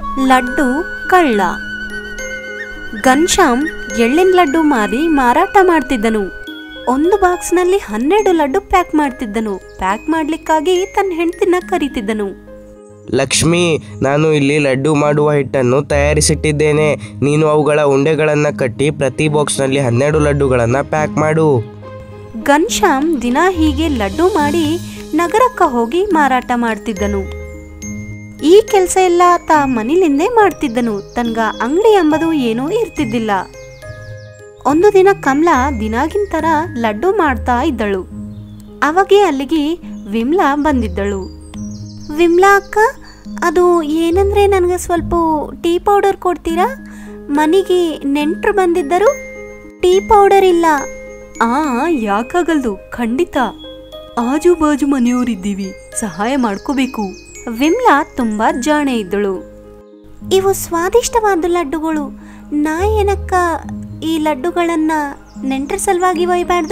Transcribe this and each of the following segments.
ಲಡ್ಡು ಕಳ್ಳ ಘನ್ಶ್ಯಾಮ್ ಎಳ್ಳಿನ ಲಡ್ಡು ಮಾರಿ ಮಾರಾಟ ಮಾಡ್ತಿದ್ದನು ಒಂದು ಬಾಕ್ಸ್ನಲ್ಲಿ ಹನ್ನೆರಡು ಲಡ್ಡು ಪ್ಯಾಕ್ ಮಾಡ್ತಿದ್ದನು ಪ್ಯಾಕ್ ಮಾಡ್ಲಿಕ್ಕಾಗಿ ತನ್ನ ಹೆಂಡತಿನ ಕರೀತಿದ್ದನು ಲಕ್ಷ್ಮಿ ನಾನು ಇಲ್ಲಿ ಲಡ್ಡು ಮಾಡುವ ಹಿಟ್ಟನ್ನು ತಯಾರಿಸಿಟ್ಟಿದ್ದೇನೆ ನೀನು ಅವುಗಳ ಉಂಡೆಗಳನ್ನು ಕಟ್ಟಿ ಪ್ರತಿ ಬಾಕ್ಸ್ನಲ್ಲಿ ಹನ್ನೆರಡು ಲಡ್ಡುಗಳನ್ನು ಪ್ಯಾಕ್ ಮಾಡು ಘನ್ಶ್ಯಾಮ್ ದಿನ ಹೀಗೆ ಲಡ್ಡು ಮಾಡಿ ನಗರಕ್ಕ ಹೋಗಿ ಮಾರಾಟ ಮಾಡ್ತಿದ್ದನು ಈ ಕೆಲಸ ಎಲ್ಲ ತಾ ಮನಿಲಿಂದೇ ಮಾಡ್ತಿದ್ದನು ತನ್ಗ ಅಂಗಡಿ ಎಂಬುದು ಏನೂ ಇರ್ತಿದ್ದಿಲ್ಲ ಒಂದು ದಿನ ಕಮಲಾ ದಿನಾಗಿನ ಥರ ಲಡ್ಡು ಮಾಡ್ತಾ ಇದ್ದಳು ಅವಾಗೆ ಅಲ್ಲಿಗೆ ವಿಮ್ಲಾ ಬಂದಿದ್ದಳು ವಿಮ್ಲಾ ಅಕ್ಕ ಅದು ಏನಂದ್ರೆ ನನಗೆ ಸ್ವಲ್ಪ ಟೀ ಪೌಡರ್ ಕೊಡ್ತೀರಾ ಮನೆಗೆ ನೆಂಟರು ಬಂದಿದ್ದರು ಟೀ ಪೌಡರ್ ಇಲ್ಲ ಆ ಯಾಕಾಗಲ್ದು ಖಂಡಿತ ಆಜು ಬಾಜು ಮನೆಯವರಿದ್ದೀವಿ ಸಹಾಯ ಮಾಡ್ಕೋಬೇಕು ವಿಮ್ಲಾ ತುಂಬಾ ಜಾಣೆ ಇದ್ದಳು ಇವು ಸ್ವಾದಿಷ್ಟವಾದ ಲಡ್ಡುಗಳು ನಾ ಏನಕ್ಕ ಈ ಲಡ್ಡುಗಳನ್ನ ನೆಂಟರ ಸಲುವಾಗಿ ಒಯ್ಬಾರ್ದು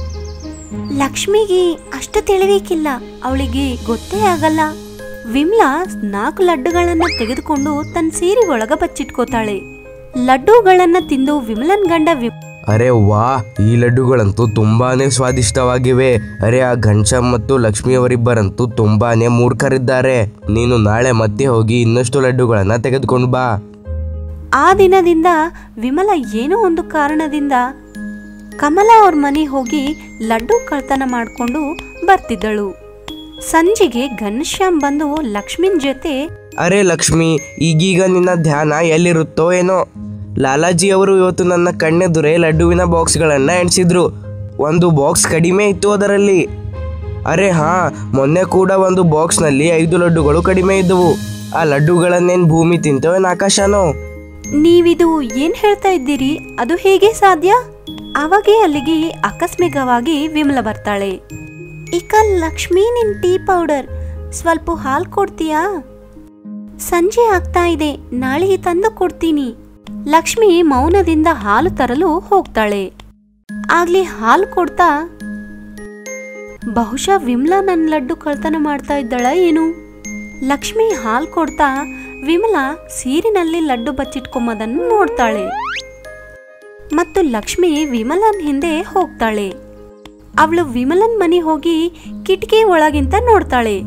ಲಕ್ಷ್ಮಿಗೆ ಅಷ್ಟು ತಿಳಿಬೇಕಿಲ್ಲ ಅವಳಿಗೆ ಗೊತ್ತೇ ಆಗಲ್ಲ ವಿಮ್ಲಾ ನಾಲ್ಕು ಲಡ್ಡುಗಳನ್ನ ತೆಗೆದುಕೊಂಡು ತನ್ನ ಸೀರೆ ಒಳಗ ಬಚ್ಚಿಟ್ಕೋತಾಳೆ ಲಡ್ಡುಗಳನ್ನ ತಿಂದು ವಿಮಲನ್ ಗಂಡ ವಿ- ಅರೆ ವಾ ಈ ಲಡ್ಡುಗಳಂತೂ ತುಂಬಾನೇ ಸ್ವಾದಿಷ್ಟವಾಗಿವೆ ಅರೆ ಆ ಘನಶ್ಯಾಮ್ ಮತ್ತು ಲಕ್ಷ್ಮಿಯವರಿಬ್ಬರಂತೂ ತುಂಬಾನೇ ಮೂರ್ಖರಿದ್ದಾರೆ ನೀನು ನಾಳೆ ಮತ್ತೆ ಹೋಗಿ ಇನ್ನಷ್ಟು ಲಡ್ಡುಗಳನ್ನು ತೆಗೆದುಕೊಂಡು ಬಾ ಆ ದಿನದಿಂದ ವಿಮಲ ಏನೋ ಒಂದು ಕಾರಣದಿಂದ ಕಮಲ ಅವ್ರ ಮನೆ ಹೋಗಿ ಲಡ್ಡು ಕಳ್ತನ ಮಾಡಿಕೊಂಡು ಬರ್ತಿದ್ದಳು ಸಂಜೆಗೆ ಘನಶ್ಯಾಮ್ ಬಂದು ಲಕ್ಷ್ಮಿನ್ ಜೊತೆ ಅರೆ ಲಕ್ಷ್ಮಿ ಈಗೀಗ ನಿನ್ನ ಧ್ಯಾನ ಎಲ್ಲಿರುತ್ತೋ ಏನೋ ಲಾಲಾಜಿ ಅವರು ಇವತ್ತು ನನ್ನ ಕಣ್ಣೆದುರೇ ಲಡ್ಡುವಿನ ಬಾಕ್ಸ್ಗಳನ್ನು ಎಣಿಸಿದ್ರು ಒಂದು ಬಾಕ್ಸ್ ಕಡಿಮೆ ಇತ್ತು ಅದರಲ್ಲಿ ಅರೆ ಹಾ ಮೊನ್ನೆ ಕೂಡ ಒಂದು ಬಾಕ್ಸ್ನಲ್ಲಿ ಐದು ಲಡ್ಡುಗಳು ಕಡಿಮೆ ಇದ್ದವು ಆ ಲಡ್ಡುಗಳನ್ನೇನು ಭೂಮಿ ತಿಂತೋ ಏನು ಆಕಾಶನೋ ನೀವಿದು ಏನ್ ಹೇಳ್ತಾ ಇದ್ದೀರಿ ಅದು ಹೇಗೆ ಸಾಧ್ಯ ಅವಾಗೆ ಅಲ್ಲಿಗೆ ಆಕಸ್ಮಿಕವಾಗಿ ವಿಮಲ ಬರ್ತಾಳೆ ಇಕ ಲಕ್ಷ್ಮಿ ನಿನ್ ಟೀ ಪೌಡರ್ ಸ್ವಲ್ಪ ಹಾಲು ಕೊಡ್ತೀಯಾ ಸಂಜೆ ಆಗ್ತಾ ಇದೆ ನಾಳೆಗೆ ತಂದು ಕೊಡ್ತೀನಿ ಲಕ್ಷ್ಮಿ ಮೌನದಿಂದ ಹಾಲು ತರಲು ಹೋಗ್ತಾಳೆ ಆಗ್ಲಿ ಹಾಲು ಕೊಡ್ತಾ ಬಹುಶಃ ವಿಮಲಾ ನನ್ನ ಲಡ್ಡು ಕಳ್ತನ ಮಾಡ್ತಾ ಇದ್ದಾಳ ಏನು ಲಕ್ಷ್ಮಿ ಹಾಲು ಕೊಡ್ತಾ ವಿಮಲಾ ಸೀರಿನಲ್ಲಿ ಲಡ್ಡು ಬಚ್ಚಿಟ್ಕೊಂಬದನ್ನು ನೋಡ್ತಾಳೆ ಮತ್ತು ಲಕ್ಷ್ಮಿ ವಿಮಲನ್ ಹಿಂದೆ ಹೋಗ್ತಾಳೆ ಅವಳು ವಿಮಲನ್ ಮನೆ ಹೋಗಿ ಕಿಟಕಿ ಒಳಗಿಂತ ನೋಡ್ತಾಳೆ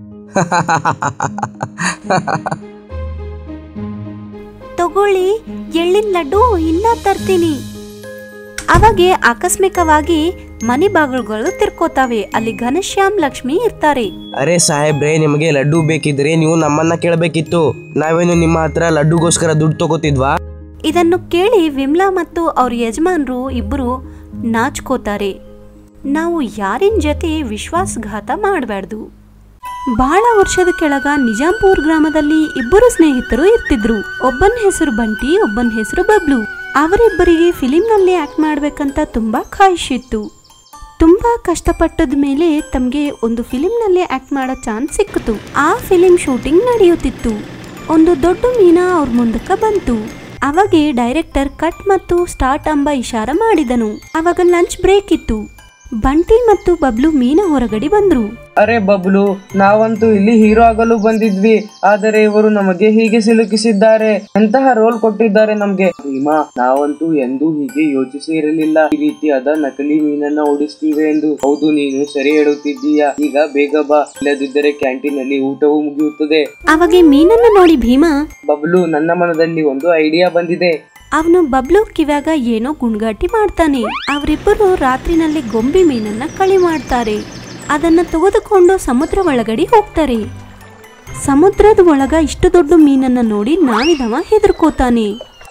ತಗೊಳ್ಳಿ ಎಳ್ಳಿನ ಲಡ್ಡು ಇನ್ನ ತರ್ತೀನಿ ಅವಾಗೆ ಆಕಸ್ಮಿಕವಾಗಿ ಮನೆ ಬಾಗಿಲುಗಳು ತಿರ್ಕೋತಾವೆ ಅಲ್ಲಿ ಘನಶ್ಯಾಮ್ ಲಕ್ಷ್ಮಿ ಇರ್ತಾರೆ ಅರೆ ಸಾಹೇಬ್ರೆ ನಿಮಗೆ ಲಡ್ಡು ಬೇಕಿದ್ರೆ ನೀವು ನಮ್ಮನ್ನ ಕೇಳಬೇಕಿತ್ತು ನಾವೇನು ನಿಮ್ಮ ಹತ್ರ ಲಡ್ಡುಗೋಸ್ಕರ ದುಡ್ಡು ತಗೋತಿದ್ವಾ ಇದನ್ನು ಕೇಳಿ ವಿಮ್ಲಾ ಮತ್ತು ಅವ್ರ ಯಜಮಾನ್ರು ಇಬ್ಬರು ನಾಚ್ಕೋತಾರೆ ನಾವು ಯಾರಿನ ಜೊತೆ ವಿಶ್ವಾಸಘಾತ ಮಾಡಬಾರ್ದು ಬಹಳ ವರ್ಷದ ಕೆಳಗ ನಿಜಾಂಪುರ್ ಗ್ರಾಮದಲ್ಲಿ ಇಬ್ಬರು ಸ್ನೇಹಿತರು ಇರ್ತಿದ್ರು ಒಬ್ಬನ ಹೆಸರು ಬಂಟಿ ಒಬ್ಬನ ಹೆಸರು ಬಬ್ಲು ಅವರಿಬ್ಬರಿಗೆ ಫಿಲಿಂನಲ್ಲಿ ಆಕ್ಟ್ ಮಾಡ್ಬೇಕಂತ ತುಂಬಾ ಖಾಯಿಶ್ ಇತ್ತು ತುಂಬಾ ಕಷ್ಟಪಟ್ಟದ ಮೇಲೆ ತಮಗೆ ಒಂದು ಫಿಲಿಂನಲ್ಲಿ ಆಕ್ಟ್ ಮಾಡೋ ಚಾನ್ಸ್ ಸಿಕ್ಕಿತು ಆ ಫಿಲಿಂ ಶೂಟಿಂಗ್ ನಡೆಯುತ್ತಿತ್ತು ಒಂದು ದೊಡ್ಡ ಮೀನ ಅವ್ರ ಮುಂದಕ್ಕೆ ಬಂತು ಅವಾಗೆ ಡೈರೆಕ್ಟರ್ ಕಟ್ ಮತ್ತು ಸ್ಟಾರ್ಟ್ ಎಂಬ ಇಶಾರ ಮಾಡಿದನು ಅವಾಗ ಲಂಚ್ ಬ್ರೇಕ್ ಇತ್ತು ಬಂಟಿ ಮತ್ತು ಬಬ್ಲು ಮೀನ ಹೊರಗಡೆ ಬಂದ್ರು ಅರೆ ಬಬ್ಲು ನಾವಂತೂ ಇಲ್ಲಿ ಹೀರೋ ಆಗಲು ಬಂದಿದ್ವಿ ಆದರೆ ಇವರು ನಮಗೆ ಹೀಗೆ ಸಿಲುಕಿಸಿದ್ದಾರೆ ಎಂತಹ ರೋಲ್ ಕೊಟ್ಟಿದ್ದಾರೆ ನಮ್ಗೆ ಭೀಮಾ ನಾವಂತೂ ಎಂದೂ ಹೀಗೆ ಯೋಚಿಸಿ ಇರಲಿಲ್ಲ ಈ ರೀತಿಯಾದ ನಕಲಿ ಮೀನನ್ನ ಓಡಿಸ್ತೀವಿ ಎಂದು ಹೌದು ನೀನು ಸರಿ ಹೇಳುತ್ತಿದ್ದೀಯಾ ಈಗ ಬೇಗ ಬಾ ಇಲ್ಲದಿದ್ದರೆ ಕ್ಯಾಂಟೀನ್ ಅಲ್ಲಿ ಊಟವೂ ಮುಗಿಯುತ್ತದೆ ಅವಾಗೆ ಮೀನನ್ನ ನೋಡಿ ಭೀಮಾ ಬಬ್ಲು ನನ್ನ ಮನದಲ್ಲಿ ಒಂದು ಐಡಿಯಾ ಬಂದಿದೆ ಅವನು ಬಬ್ಲು ಕಿವ್ಯಾಗ ಏನೋ ಗುಣಗಾಟಿ ಮಾಡ್ತಾನೆ ಅವರಿಬ್ಬರು ರಾತ್ರಿನಲ್ಲಿ ಗೊಂಬಿ ಮೀನನ್ನ ಕಳಿ ಮಾಡ್ತಾರೆ ಅದನ್ನ ತೆಗೆದುಕೊಂಡು ಸಮುದ್ರ ಒಳಗಡೆ ಹೋಗ್ತಾರೆ ಸಮುದ್ರದ ಒಳಗ ಇಷ್ಟು ದೊಡ್ಡ ಮೀನನ್ನ ನೋಡಿ ನಾವಿದವ ಹೆದರ್ಕೋತಾನೆ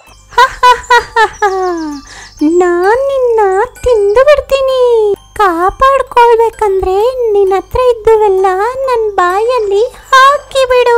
ನಾನ್ ನಿನ್ನ ತಿಂದು ಬಿಡ್ತೀನಿ ಕಾಪಾಡ್ಕೊಳ್ಬೇಕಂದ್ರೆ ನಿನ್ನ ಹತ್ರ ಇದ್ದುವೆಲ್ಲ ನನ್ನ ಬಾಯಲ್ಲಿ ಹಾಕಿ ಬಿಡು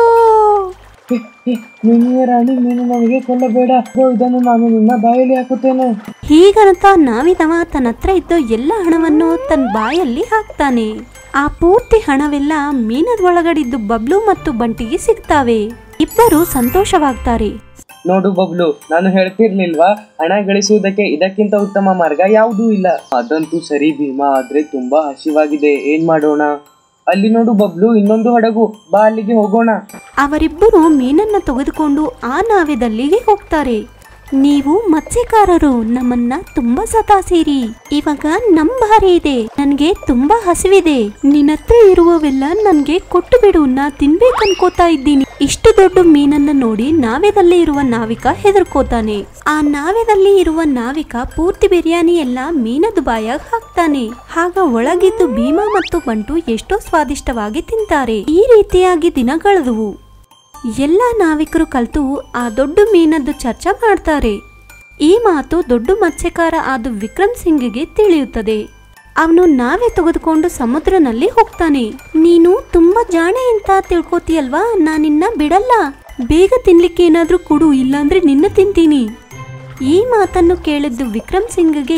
ನೀನೇ ರಾಣಿ ನೀನು ನಮಗೆ ಕೊಲ್ಲಬೇಡ ಗೋ, ಇದನ್ನು ನಾನು ನಿನ್ನ ಬಾಯಲ್ಲಿ ಹಾಕುತ್ತೇನೆ ಹೀಗಂತ ನಾವಿದವ ತನ್ನ ಹತ್ರ ಇದ್ದ ಎಲ್ಲ ಹಣವನ್ನು ತನ್ನ ಬಾಯಲ್ಲಿ ಹಾಕ್ತಾನೆ ಆ ಪೂರ್ತಿ ಹಣವೆಲ್ಲ ಮೀನದ ಒಳಗಡಿದ್ದು ಬಬ್ಲು ಮತ್ತು ಬಂಟಿಗೆ ಸಿಗ್ತಾವೆ ಇಬ್ಬರು ಸಂತೋಷವಾಗ್ತಾರೆ ನೋಡು ಬಬ್ಲು ನಾನು ಹೇಳ್ತಿರ್ಲಿಲ್ವಾ ಹಣ ಗಳಿಸುವುದಕ್ಕೆ ಇದಕ್ಕಿಂತ ಉತ್ತಮ ಮಾರ್ಗ ಯಾವುದೂ ಇಲ್ಲ ಅದಂತೂ ಸರಿ ಭೀಮಾ ಆದ್ರೆ ತುಂಬಾ ಹಸಿವಾಗಿದೆ ಏನ್ ಮಾಡೋಣ ಅಲ್ಲಿ ನೋಡು ಬಬ್ಲು ಇನ್ನೊಂದು ಹಡಗು ಬಾ ಅಲ್ಲಿಗೆ ಹೋಗೋಣ ಅವರಿಬ್ಬರು ಮೀನನ್ನ ತೆಗೆದುಕೊಂಡು ಆ ನಾವೆದಲ್ಲಿಗೆ ಹೋಗ್ತಾರೆ ನೀವು ಮತ್ಸ್ಯಕಾರರು ನಮ್ಮನ್ನ ತುಂಬಾ ಸತಾಸಿರಿ ಇವಾಗ ನಮ್ ಭಾರಿ ಇದೆ ನನ್ಗೆ ತುಂಬಾ ಹಸಿವಿದೆ ನಿನ್ನತ್ರ ಇರುವವೆಲ್ಲ ನನ್ಗೆ ಕೊಟ್ಟು ಬಿಡು ನಾ ತಿನ್ಬೇಕು ಅನ್ಕೋತಾ ಇದ್ದೀನಿ ಇಷ್ಟು ದೊಡ್ಡ ಮೀನನ್ನ ನೋಡಿ ನಾವೆದಲ್ಲಿ ಇರುವ ನಾವಿಕ ಹೆದರ್ಕೋತಾನೆ ಆ ನಾವೆದಲ್ಲಿ ಇರುವ ನಾವಿಕ ಪೂರ್ತಿ ಬಿರಿಯಾನಿ ಎಲ್ಲ ಮೀನದ ಬಾಯಾಗ ಹಾಕ್ತಾನೆ ಆಗ ಒಳಗಿದ್ದು ಭೀಮಾ ಮತ್ತು ಬಂಟು ಎಷ್ಟೋ ಸ್ವಾದಿಷ್ಟವಾಗಿ ತಿಂತಾರೆ ಈ ರೀತಿಯಾಗಿ ದಿನಗಳೆದವು ಎಲ್ಲ ನಾವಿಕರು ಕಲ್ತು ಆ ದೊಡ್ಡ ಮೀನದ್ದು ಚರ್ಚೆ ಮಾಡ್ತಾರೆ ಈ ಮಾತು ದೊಡ್ಡ ಮತ್ಸ್ಯಕಾರ ಆದ ವಿಕ್ರಮ್ ಸಿಂಗ್ಗೆ ತಿಳಿಯುತ್ತದೆ ಅವನು ನಾವೇ ತೆಗೆದುಕೊಂಡು ಸಮುದ್ರನಲ್ಲಿ ಹೋಗ್ತಾನೆ ನೀನು ತುಂಬಾ ಜಾಣೆ ಅಂತ ತಿಳ್ಕೊತೀಯಲ್ವಾ ನಾನಿನ್ನ ಬಿಡಲ್ಲ ಬೇಗ ತಿನ್ಲಿಕ್ಕೆ ಏನಾದ್ರೂ ಕೊಡು ಇಲ್ಲಾಂದ್ರೆ ನಿನ್ನ ತಿಂತೀನಿ ಈ ಮಾತನ್ನು ಕೇಳಿದ್ದು ವಿಕ್ರಮ್ ಸಿಂಗ್ಗೆ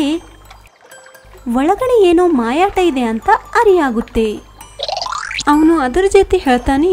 ಒಳಗಡೆ ಏನೋ ಮಾಯಾಟ ಇದೆ ಅಂತ ಅರಿಯಾಗುತ್ತೆ ಅವನು ಅದರ ಜೊತೆ ಹೇಳ್ತಾನೆ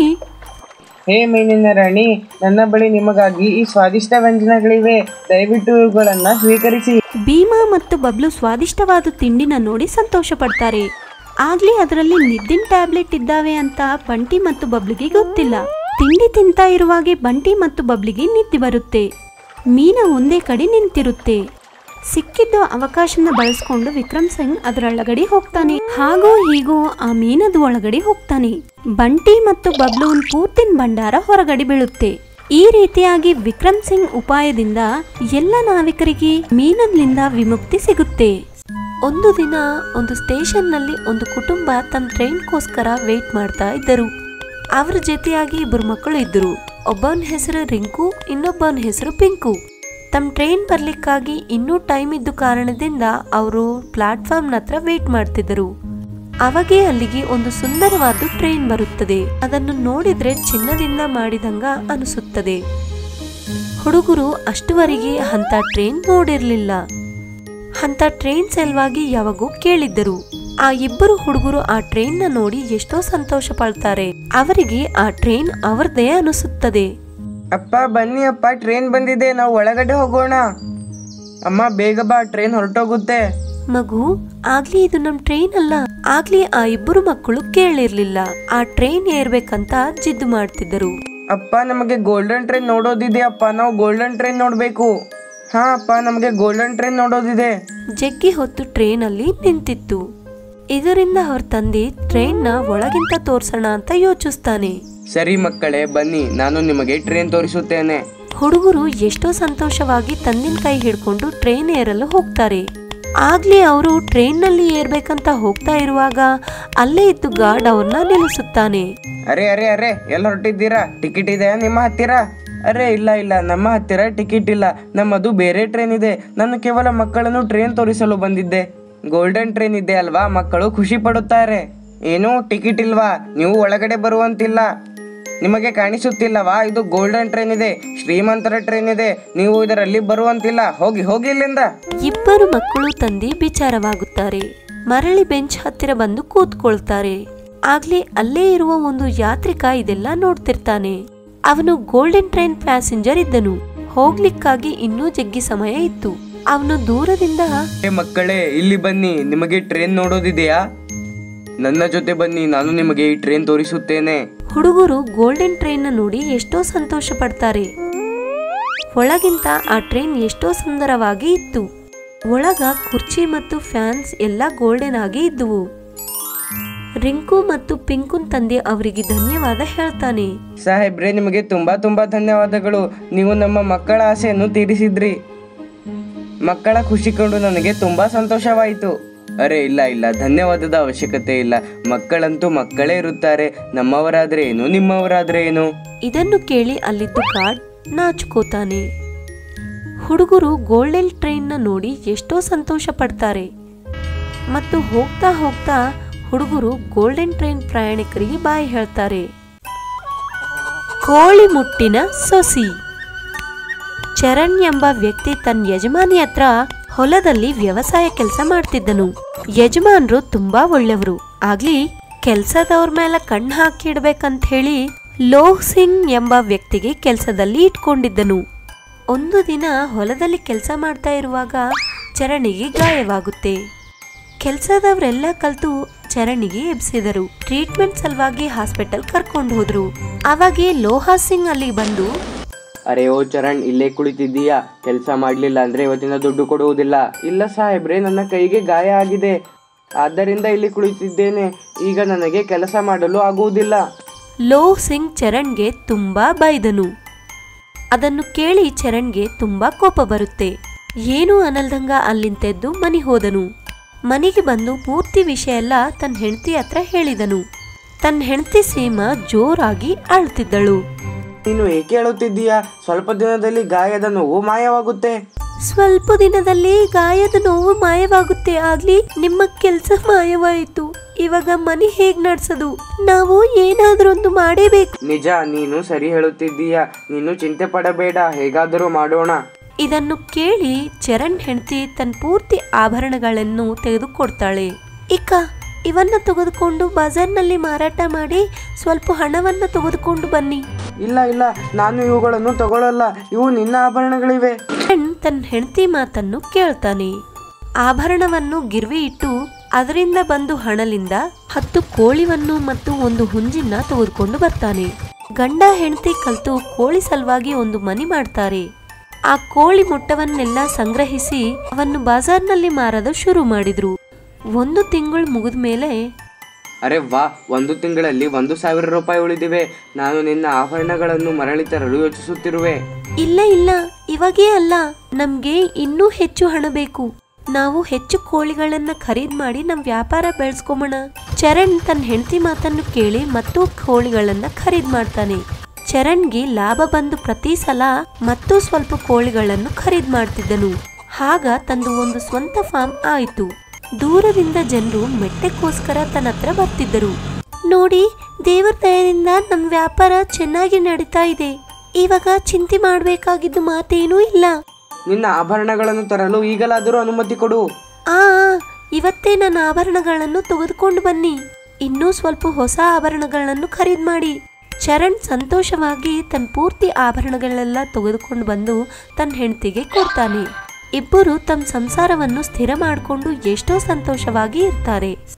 ಹೇ ಮೀನಿನ ರಾಣಿ ನನ್ನ ಬಳಿ ನಿಮಗಾಗಿ ಈ ಸ್ವಾದಿಷ್ಟ ವ್ಯಂಜನಗಳಿವೆ ದಯವಿಟ್ಟು ಇವುಗಳನ್ನ ಸ್ವೀಕರಿಸಿ ಭೀಮಾ ಮತ್ತು ಬಬ್ಲು ಸ್ವಾದಿಷ್ಟವಾದ ತಿಂಡಿನ ನೋಡಿ ಸಂತೋಷ ಪಡ್ತಾರೆ ಆಗ್ಲೇ ಅದರಲ್ಲಿ ನಿದ್ದಿನ ಟ್ಯಾಬ್ಲೆಟ್ ಇದ್ದಾವೆ ಅಂತ ಬಂಟಿ ಮತ್ತು ಬಬ್ಲಿಗೆ ಗೊತ್ತಿಲ್ಲ ತಿಂಡಿ ತಿಂತಾ ಇರುವಾಗೆ ಬಂಟಿ ಮತ್ತು ಬಬ್ಲಿಗೆ ನಿದ್ದೆ ಬರುತ್ತೆ ಮೀನ ಒಂದೇ ಕಡೆ ನಿಂತಿರುತ್ತೆ ಸಿಕ್ಕಿದ್ದ ಅವಕಾಶನ ಬಳಸ್ಕೊಂಡು ವಿಕ್ರಮ್ ಸಿಂಗ್ ಅದರೊಳಗಡೆ ಹೋಗ್ತಾನೆ ಹಾಗೋ ಹೀಗೋ ಆ ಮೀನದ ಒಳಗಡೆ ಹೋಗ್ತಾನೆ ಬಂಟಿ ಮತ್ತು ಬಬ್ಲುವಿನ ಪೂರ್ತಿನ ಭಂಡಾರ ಹೊರಗಡೆ ಬೀಳುತ್ತೆ ಈ ರೀತಿಯಾಗಿ ವಿಕ್ರಮ್ ಸಿಂಗ್ ಉಪಾಯದಿಂದ ಎಲ್ಲ ನಾವಿಕರಿಗೆ ಮೀನದ್ಲಿಂದ ವಿಮುಕ್ತಿ ಸಿಗುತ್ತೆ ಒಂದು ದಿನ ಒಂದು ಸ್ಟೇಷನ್ ನಲ್ಲಿ ಒಂದು ಕುಟುಂಬ ತಮ್ಮ ಟ್ರೈನ್ಗೋಸ್ಕರ ವೇಟ್ ಮಾಡ್ತಾ ಇದ್ದರು ಅವ್ರ ಜೊತೆಯಾಗಿ ಇಬ್ಬರು ಮಕ್ಕಳು ಇದ್ದರು ಒಬ್ಬವನ ಹೆಸರು ರಿಂಕು ಇನ್ನೊಬ್ಬವನ ಹೆಸರು ಪಿಂಕು ತಮ್ಮ ಟ್ರೈನ್ ಬರ್ಲಿಕ್ಕಾಗಿ ಇನ್ನೂ ಟೈಮ್ ಇದ್ದು ಕಾರಣದಿಂದ ಅವರು ಪ್ಲಾಟ್ಫಾರ್ಮ್ ಹತ್ರ ವೇಟ್ ಮಾಡ್ತಿದ್ದರು ಅವಾಗೆ ಅಲ್ಲಿಗೆ ಒಂದು ಸುಂದರವಾದ ಟ್ರೈನ್ ಬರುತ್ತದೆ ಅದನ್ನು ನೋಡಿದ್ರೆ ಚಿನ್ನದಿಂದ ಮಾಡಿದಂಗ ಅನಿಸುತ್ತದೆ ಹುಡುಗರು ಅಷ್ಟುವರೆಗೆ ಅಂತ ಟ್ರೈನ್ ನೋಡಿರ್ಲಿಲ್ಲ ಅಂತ ಟ್ರೈನ್ ಸಲುವಾಗಿ ಯಾವಾಗೂ ಕೇಳಿದ್ದರು ಆ ಇಬ್ಬರು ಹುಡುಗರು ಆ ಟ್ರೈನ್ ನ ನೋಡಿ ಎಷ್ಟೋ ಸಂತೋಷ ಪಡ್ತಾರೆ ಅವರಿಗೆ ಆ ಟ್ರೈನ್ ಅವರದೇ ಅನಿಸುತ್ತದೆ ಅಪ್ಪ ಬನ್ನಿ ಅಪ್ಪ ಟ್ರೈನ್ ಬಂದಿದೆ ನಾವು ಒಳಗಡೆ ಹೋಗೋಣ ಅಮ್ಮ ಬೇಗ ಬಾ ಟ್ರೈನ್ ಹೊರಟೋಗುತ್ತೆ ಮಗು ಆಗ್ಲಿ ಇದು ನಮ್ ಟ್ರೈನ್ ಅಲ್ಲ ಆಗ್ಲಿ ಆ ಇಬ್ಬರು ಮಕ್ಕಳು ಕೇಳಿರ್ಲಿಲ್ಲ ಆ ಟ್ರೈನ್ ಏರ್ಬೇಕಂತ ಜಿದ್ದು ಮಾಡ್ತಿದ್ದರು ಅಪ್ಪ ನಮಗೆ ಗೋಲ್ಡನ್ ಟ್ರೈನ್ ನೋಡೋದಿದೆ ಅಪ್ಪ ನಾವು ಗೋಲ್ಡನ್ ಟ್ರೈನ್ ನೋಡ್ಬೇಕು ಹಾ ಅಪ್ಪ ನಮಗೆ ಗೋಲ್ಡನ್ ಟ್ರೈನ್ ನೋಡೋದಿದೆ ಜಗ್ಗಿ ಹೊತ್ತು ಟ್ರೈನ್ ಅಲ್ಲಿ ನಿಂತಿತ್ತು ಇದರಿಂದ ಅವ್ರ ತಂದೆ ಟ್ರೈನ್ ನ ಒಳಗಿಂತ ತೋರ್ಸೋಣ ಅಂತ ಯೋಚಿಸ್ತಾನೆ ಸರಿ ಮಕ್ಕಳೇ ಬನ್ನಿ ನಾನು ನಿಮಗೆ ಟ್ರೈನ್ ತೋರಿಸುತ್ತೇನೆ ಹುಡುಗರು ಎಷ್ಟೋ ಸಂತೋಷವಾಗಿ ತಂದಿನ ಕೈ ಹಿಡ್ಕೊಂಡು ಟ್ರೈನ್ ಏರಲು ಹೋಗ್ತಾರೆ ಆಗ್ಲೇ ಅವರು ಟ್ರೈನ್ ನಲ್ಲಿ ಏರ್ಬೇಕಂತ ಹೋಗ್ತಾ ಇರುವಾಗ ಅಲ್ಲೇ ಇದ್ದು ಗಾರ್ಡ್ ಅವ್ರನ್ನ ನಿಲ್ಲಿಸುತ್ತಾನೆ ಅರೆ ಅರೆ ಅರೆ ಎಲ್ಲಿ ಹೊರಟಿದ್ದೀರಾ ಟಿಕೆಟ್ ಇದೆಯಾ ನಿಮ್ಮ ಹತ್ತಿರ ಅರೆ ಇಲ್ಲ ಇಲ್ಲ ನಮ್ಮ ಹತ್ತಿರ ಟಿಕೆಟ್ ಇಲ್ಲ ನಮ್ಮದು ಬೇರೆ ಟ್ರೈನ್ ಇದೆ ನಾನು ಕೇವಲ ಮಕ್ಕಳನ್ನು ಟ್ರೈನ್ ತೋರಿಸಲು ಬಂದಿದ್ದೆ ಗೋಲ್ಡನ್ ಟ್ರೈನ್ ಇದೆ ಅಲ್ವಾ ಮಕ್ಕಳು ಖುಷಿ ಪಡುತ್ತಾರೆ ಏನು ಟಿಕೆಟ್ ಇಲ್ವಾ ನೀವು ಒಳಗಡೆ ಬರುವಂತಿಲ್ಲ ನಿಮಗೆ ಕಾಣಿಸುತ್ತಿಲ್ಲವಾ ಇದು ಗೋಲ್ಡನ್ ಟ್ರೈನ್ ಇದೆ ಶ್ರೀಮಂತರ ಟ್ರೈನ್ ಇದೆ ನೀವು ಇದರಲ್ಲಿ ಬರುವಂತಿಲ್ಲ ಹೋಗಿ ಹೋಗಿ ಇಲ್ಲಿಂದ ಇಬ್ಬರು ಮಕ್ಕಳು ತಂದೆ ವಿಚಾರವಾಗುತ್ತಾರೆ ಮರಳಿ ಬೆಂಚ್ ಹತ್ತಿರ ಬಂದು ಕೂತ್ಕೊಳ್ತಾರೆ ಆಗ್ಲೇ ಅಲ್ಲೇ ಇರುವ ಒಂದು ಯಾತ್ರಿಕ ಇದೆಲ್ಲ ನೋಡ್ತಿರ್ತಾನೆ ಅವನು ಗೋಲ್ಡನ್ ಟ್ರೈನ್ ಪ್ಯಾಸೆಂಜರ್ ಇದ್ದನು ಹೋಗ್ಲಿಕ್ಕಾಗಿ ಇನ್ನೂ ಜಗ್ಗಿ ಸಮಯ ಇತ್ತು ಅವನು ದೂರದಿಂದ ಏ ಮಕ್ಕಳೇ ಇಲ್ಲಿ ಬನ್ನಿ ನಿಮಗೆ ಟ್ರೈನ್ ನೋಡೋದಿದೆಯಾ ನನ್ನ ಜೊತೆ ಬನ್ನಿ ನಾನು ನಿಮಗೆ ಈ ಟ್ರೈನ್ ತೋರಿಸುತ್ತೇನೆ ಹುಡುಗರು ಗೋಲ್ಡನ್ ಟ್ರೈನ್ ನೋಡಿ ಎಷ್ಟೋ ಸಂತೋಷ ಪಡ್ತಾರೆ ಒಳಗಿಂತ ಆ ಟ್ರೈನ್ ಎಷ್ಟೋ ಸುಂದರವಾಗಿ ಇತ್ತು ಒಳಗ ಕುರ್ಚಿ ಮತ್ತು ಫ್ಯಾನ್ಸ್ ಎಲ್ಲ ಗೋಲ್ಡನ್ ಆಗಿ ಇದ್ದುವು ರಿಂಕು ಮತ್ತು ಪಿಂಕುನ್ ತಂದೆ ಅವರಿಗೆ ಧನ್ಯವಾದ ಹೇಳ್ತಾನೆ ಸಾಹೇಬ್ರೆ ನಿಮಗೆ ತುಂಬಾ ತುಂಬಾ ಧನ್ಯವಾದಗಳು ನೀವು ನಮ್ಮ ಮಕ್ಕಳ ಆಸೆಯನ್ನು ತೀರಿಸಿದ್ರಿ ಮಕ್ಕಳ ಖುಷಿ ಕಂಡು ನನಗೆ ತುಂಬಾ ಸಂತೋಷವಾಯಿತು ಅರೆ ಇಲ್ಲ ಇಲ್ಲ ಧನ್ಯವಾದದ ಅವಶ್ಯಕತೆ ಇಲ್ಲ ಮಕ್ಕಳಂತೂ ಮಕ್ಕಳೇ ಇರುತ್ತಾರೆ ನಮ್ಮವರಾದ್ರೆ ಏನು ನಿಮ್ಮವರಾದ್ರೆ ಏನು ಇದನ್ನು ಕೇಳಿ ಅಲ್ಲಿದ್ದು ಗಾರ್ಡ್ ನಾಚ್ಕೋತಾನೆ ಹುಡುಗರು ಗೋಲ್ಡನ್ ಟ್ರೈನ್ನ ನೋಡಿ ಎಷ್ಟೋ ಸಂತೋಷ ಪಡ್ತಾರೆ ಮತ್ತು ಹೋಗ್ತಾ ಹೋಗ್ತಾ ಹುಡುಗರು ಗೋಲ್ಡನ್ ಟ್ರೈನ್ ಪ್ರಯಾಣಿಕರಿಗೆ ಬಾಯಿ ಹೇಳ್ತಾರೆ ಕೋಳಿ ಮುಟ್ಟಿನ ಸೊಸಿ ಚರಣ್ ಎಂಬ ವ್ಯಕ್ತಿ ತನ್ನ ಯಜಮಾನಿ ಹತ್ರ ಹೊಲದಲ್ಲಿ ವ್ಯವಸಾಯ ಕೆಲಸ ಮಾಡ್ತಿದ್ದನು ಯಜಮಾನ್ರು ತುಂಬಾ ಒಳ್ಳೆಯವರು ಆಗ್ಲಿ ಕೆಲ್ಸದವ್ರ ಮೇಲೆ ಕಣ್ಣು ಹಾಕಿ ಇಡ್ಬೇಕಂತ ಹೇಳಿ ಲೋಹ್ ಸಿಂಗ್ ಎಂಬ ವ್ಯಕ್ತಿಗೆ ಕೆಲಸದಲ್ಲಿ ಇಟ್ಕೊಂಡಿದ್ದನು ಒಂದು ದಿನ ಹೊಲದಲ್ಲಿ ಕೆಲಸ ಮಾಡ್ತಾ ಇರುವಾಗ ಚರಣಿಗೆ ಗಾಯವಾಗುತ್ತೆ ಕೆಲಸದವರೆಲ್ಲ ಕಲ್ತು ಚರಣಿಗೆ ಎಬ್ಸಿದರು ಟ್ರೀಟ್ಮೆಂಟ್ ಸಲುವಾಗಿ ಹಾಸ್ಪಿಟಲ್ ಕರ್ಕೊಂಡು ಹೋದ್ರು ಅವಾಗೆ ಲೋಹಾ ಸಿಂಗ್ ಅಲ್ಲಿಗೆ ಬಂದು ಅರೆ ಓ ಚರಣ್ ಇಲ್ಲೇ ಕುಳಿತಿದ್ದೀಯಾ ಕೆಲಸ ಮಾಡ್ಲಿಲ್ಲ ಅಂದ್ರೆ ಇವತ್ತಿನ ದುಡ್ಡು ಕೊಡುವುದಿಲ್ಲ ಇಲ್ಲ ಸಾಹೇಬ್ರೆ ನನ್ನ ಕೈಗೆ ಗಾಯ ಆಗಿದೆ ಆದ್ದರಿಂದ ಇಲ್ಲಿ ಕುಳಿತಿದ್ದೇನೆ ಈಗ ನನಗೆ ಕೆಲಸ ಮಾಡಲು ಆಗುವುದಿಲ್ಲ ಲೋಹ್ ಸಿಂಗ್ ಚರಣ್ಗೆ ತುಂಬಾ ಬೈದನು ಅದನ್ನು ಕೇಳಿ ಚರಣ್ಗೆ ತುಂಬಾ ಕೋಪ ಬರುತ್ತೆ ಏನೂ ಅನಲ್ದಂಗ ಅಲ್ಲಿಂತೆದ್ದು ಮನಿ ಹೋದನು ಮನೆಗೆ ಬಂದು ಪೂರ್ತಿ ವಿಷಯ ಎಲ್ಲ ತನ್ನ ಹೆಂಡತಿ ಹತ್ರ ಹೇಳಿದನು ತನ್ನ ಹೆಂಡತಿ ಸೀಮಾ ಜೋರಾಗಿ ಅಳ್ತಿದ್ದಳು ನೀನು ಏಕೆ ಹೇಳುತ್ತಿದ್ದೀಯಾ ಸ್ವಲ್ಪ ದಿನದಲ್ಲಿ ಗಾಯದ ನೋವು ಮಾಯವಾಗುತ್ತೆ ಸ್ವಲ್ಪ ದಿನದಲ್ಲಿ ಗಾಯದ ನೋವು ಮಾಯವಾಗುತ್ತೆ ಆಗ್ಲಿ ನಿಮ್ಮ ಕೆಲಸ ಮಾಯವಾಯಿತು ಇವಾಗ ಮನೆ ಹೇಗ್ ನಡ್ಸೋದು ನಾವು ಏನಾದ್ರೊಂದು ಮಾಡೇಬೇಕು ನಿಜ ನೀನು ಸರಿ ಹೇಳುತ್ತಿದ್ದೀಯಾ ನೀನು ಚಿಂತೆ ಪಡಬೇಡ ಹೇಗಾದರೂ ಮಾಡೋಣ ಇದನ್ನು ಕೇಳಿ ಚರಣ್ ಹೆಂಡತಿ ತನ್ನ ಪೂರ್ತಿ ಆಭರಣಗಳನ್ನು ತೆಗೆದುಕೊಡ್ತಾಳೆ ಇಕ್ಕ ಇವನ್ನ ತೆಗೆದುಕೊಂಡು ಬಜಾರ್ನಲ್ಲಿ ಮಾರಾಟ ಮಾಡಿ ಸ್ವಲ್ಪ ಹಣವನ್ನ ತೆಗೆದುಕೊಂಡು ಬನ್ನಿ ಇಲ್ಲ ಇಲ್ಲ ನಾನು ಇವುಗಳನ್ನು ತಗೊಳ್ಳಲ್ಲ ಇವು ನಿನ್ನ ಆಭರಣಗಳಿವೆ ಚರಣ್ ತನ್ನ ಹೆಂಡತಿ ಮಾತನ್ನು ಕೇಳ್ತಾನೆ ಆಭರಣವನ್ನು ಗಿರ್ವಿ ಇಟ್ಟು ಅದರಿಂದ ಬಂದು ಹಣಲಿಂದ ಹತ್ತು ಕೋಳಿವನ್ನು ಮತ್ತು ಒಂದು ಹುಂಜಿನ ತೆಗೆದುಕೊಂಡು ಬರ್ತಾನೆ ಗಂಡ ಹೆಂಡತಿ ಕಲ್ತು ಕೋಳಿ ಸಲುವಾಗಿ ಒಂದು ಮನಿ ಮಾಡ್ತಾರೆ ಆ ಕೋಳಿ ಮೊಟ್ಟವನ್ನೆಲ್ಲ ಸಂಗ್ರಹಿಸಿ ಅವನ್ನು ಬಾಜಾರ್ನಲ್ಲಿ ಮಾರಲು ಶುರು ಮಾಡಿದ್ರು ಒಂದು ತಿಂಗಳು ಮುಗಿದ ಮೇಲೆ ಅರೆ ವಾ ಒಂದು ತಿಂಗಳಲ್ಲಿ ಒಂದು ಸಾವಿರ ರೂಪಾಯಿ ಉಳಿದಿವೆ ನಾನು ನಿನ್ನ ಆಭರಣಗಳನ್ನು ಮರಳಿ ತರಲು ಯೋಚಿಸುತ್ತಿರುವೆ ಇಲ್ಲ ಇಲ್ಲ ಇವಾಗೇ ಅಲ್ಲ ನಮ್ಗೆ ಇನ್ನೂ ಹೆಚ್ಚು ಹಣ ಬೇಕು ನಾವು ಹೆಚ್ಚು ಕೋಳಿಗಳನ್ನ ಖರೀದ್ ಮಾಡಿ ನಮ್ ವ್ಯಾಪಾರ ಬೆಳೆಸ್ಕೊಂಬೋಣ ಚರಣ್ ತನ್ನ ಹೆಂಡತಿ ಮಾತನ್ನು ಕೇಳಿ ಮತ್ತು ಕೋಳಿಗಳನ್ನ ಖರೀದ್ ಮಾಡ್ತಾನೆ ಚರಣ್ಗೆ ಲಾಭ ಬಂದು ಪ್ರತಿ ಸಲ ಮತ್ತೂ ಸ್ವಲ್ಪ ಕೋಳಿಗಳನ್ನು ಖರೀದ್ ಮಾಡ್ತಿದ್ದನು ಆಗ ತಂದು ಒಂದು ಸ್ವಂತ ಫಾರ್ಮ್ ಆಯಿತು ದೂರದಿಂದ ಜನರು ಮೆಟ್ಟಕ್ಕೋಸ್ಕರ ತನ್ನ ಹತ್ರ ಬರ್ತಿದ್ದರು ನೋಡಿ ದೇವರ ದಯದಿಂದ ನಮ್ಮ ವ್ಯಾಪಾರ ಚೆನ್ನಾಗಿ ನಡೀತಾ ಇದೆ ಇವಾಗ ಚಿಂತೆ ಮಾಡಬೇಕಾಗಿದ್ದು ಮಾತೇನೂ ಇಲ್ಲ ನಿನ್ನ ಆಭರಣಗಳನ್ನು ತರಲು ಈಗಲಾದರೂ ಅನುಮತಿ ಕೊಡು ಆ ಆ, ಇವತ್ತೇ ನನ್ನ ಆಭರಣಗಳನ್ನು ತೆಗೆದುಕೊಂಡು ಬನ್ನಿ ಇನ್ನೂ ಸ್ವಲ್ಪ ಹೊಸ ಆಭರಣಗಳನ್ನು ಖರೀದ್ ಮಾಡಿ ಚರಣ್ ಸಂತೋಷವಾಗಿ ತನ್ನ ಪೂರ್ತಿ ಆಭರಣಗಳೆಲ್ಲ ತೆಗೆದುಕೊಂಡು ಬಂದು ತನ್ನ ಹೆಂಡತಿಗೆ ಕೊಡ್ತಾನೆ ಇಬ್ಬರು ತಮ್ಮ ಸಂಸಾರವನ್ನು ಸ್ಥಿರ ಮಾಡಿಕೊಂಡು ಎಷ್ಟೋ ಸಂತೋಷವಾಗಿ ಇರ್ತಾರೆ